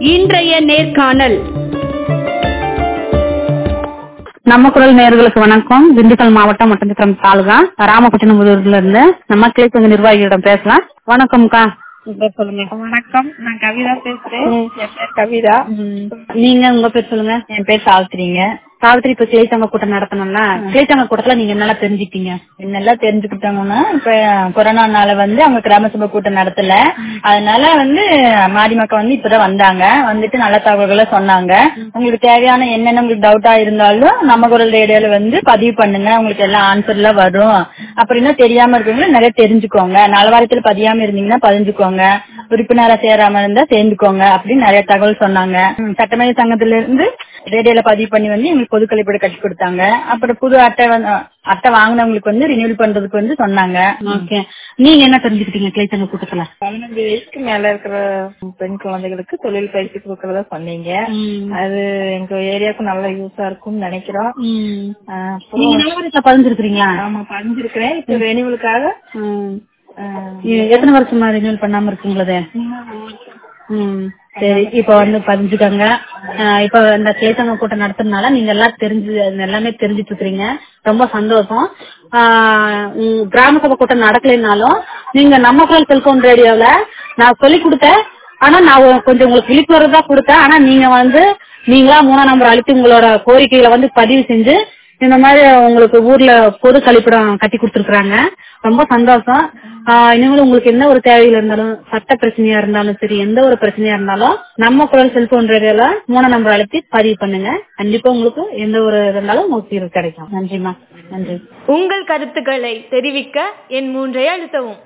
இன்றைய நேர்காணல் நம்ம குரல் நேயர்களுக்கு வணக்கம் திண்டுக்கல் மாவட்டம் மட்டஞ்சித்திரம் தாலுகா ராமகுட்டனமுதூர்ல இருந்து நம்ம கிளைச்சங்க நிர்வாகிகளிடம் பேசலாம் வணக்கம்க்கா உங்க பேர் சொல்லுங்க வணக்கம் நான் கவிதா பேசுறேன் என் பேர் கவிதா நீங்க உங்க பேர் சொல்லுங்க என் பேர் சாவித்திரிங்க சாவித்திரி இப்ப கிளைச்சங்க கூட்டம் நடத்தணும்ல கிளைச்சங்க கூட்டத்துல நீங்க என்னெல்லாம் தெரிஞ்சுக்கிட்டீங்க என்னெல்லாம் தெரிஞ்சுக்கிட்டாங்கன்னா இப்ப கொரோனானால வந்து அவங்க கிராம சபை கூட்டம் நடத்தல அதனால வந்து மாடி மக்கள் வந்து இப்பதான் வந்தாங்க வந்துட்டு நல்ல தகவல்களை சொன்னாங்க உங்களுக்கு தேவையான என்னென்ன உங்களுக்கு டவுட்டா இருந்தாலும் நம்ம குரல் ரேடியோல வந்து பதிவு பண்ணுங்க உங்களுக்கு எல்லாம் ஆன்சர் எல்லாம் வரும் அப்படின்னா தெரியாம இருக்கவங்க நிறைய தெரிஞ்சுக்கோங்க நலவாரியத்துல பதியாம இருந்தீங்கன்னா பதிஞ்சுக்கோங்க உறுப்பினரா சேராம இருந்தா சேர்ந்துக்கோங்க அப்படின்னு நிறைய தகவல் சொன்னாங்க ம், சட்டமன்ற சங்கத்துல இருந்து ரேடியோல பதிவு பண்ணி வந்து எங்களுக்கு பொது கழிப்பீடு கட்டி கொடுத்தாங்க அப்புறம் புது அட்டை வந்து அட்டை வாங்கினவங்களுக்கு வந்து ரினியூல் பண்றதுக்கு வந்து சொன்னாங்க ஓகே நீங்க என்ன தெரிஞ்சுக்கிட்டீங்க கிளைச்சங்க கூட்டத்துல பதினஞ்சு வயசுக்கு மேல இருக்கிற பெண் குழந்தைகளுக்கு தொழில் பயிற்சி கொடுக்கறதா சொன்னீங்க அது எங்க ஏரியாவுக்கு நல்ல யூஸா இருக்கும்னு நினைக்கிறோம் ஆஹ் அப்புறம் நீங்க நலவாரியத்துல பதிஞ்சிருக்கிறீங்களா ஆமா பதிஞ்சிருக்கிறேன் இப்ப ரெனிவலுக்காக எ- எத்தனை வருஷமா ரினியூல் பண்ணாம இருக்கீங்களது ம் சரி இப்ப வந்து பதிஞ்சுக்கோங்க ஆஹ் இப்ப இந்த கிளைச்சங்க கூட்டம் நடத்துறதுனால நீங்க எல்லாம் தெரிஞ்சு அது எல்லாமே தெரிஞ்சுட்டு இருக்கிறீங்க ரொம்ப சந்தோஷம் ஆஹ் உம் கிராம சபை கூட்டம் நடக்கலைனாலும் நீங்க நம்ம குரல் செல்போன் ரேடியோல நான் சொல்லி கொடுத்தேன் ஆனா நான் உ- கொஞ்சம் உங்களுக்கு விழிப்புணர்வு தான் கொடுத்தேன் ஆனா நீங்க வந்து நீங்களா மூணாம் நம்பர் அழுத்தி உங்களோட கோரிக்கைகளை வந்து பதிவு செஞ்சு இந்த மாதிரி உங்களுக்கு ஊர்ல பொது கழிப்பிடம் கட்டி கொடுத்துருக்காங்க ரொம்ப சந்தோஷம் ஆஹ் இனிமேல் உங்களுக்கு என்ன ஒரு தேவைகள் இருந்தாலும் சட்ட பிரச்சனையா இருந்தாலும் சரி எந்த ஒரு பிரச்சனையா இருந்தாலும் நம்ம குரல் செல்போன் ரேடியோல மூணாம் நம்பர் அழுத்தி பதிவு பண்ணுங்க கண்டிப்பா உங்களுக்கு எந்த ஒரு இது இருந்தாலும் உங்களுக்கு தீர்வு கிடைக்கும் நன்றிமா நன்றி உங்கள் கருத்துக்களை தெரிவிக்க என் மூன்றை அழுத்தவும்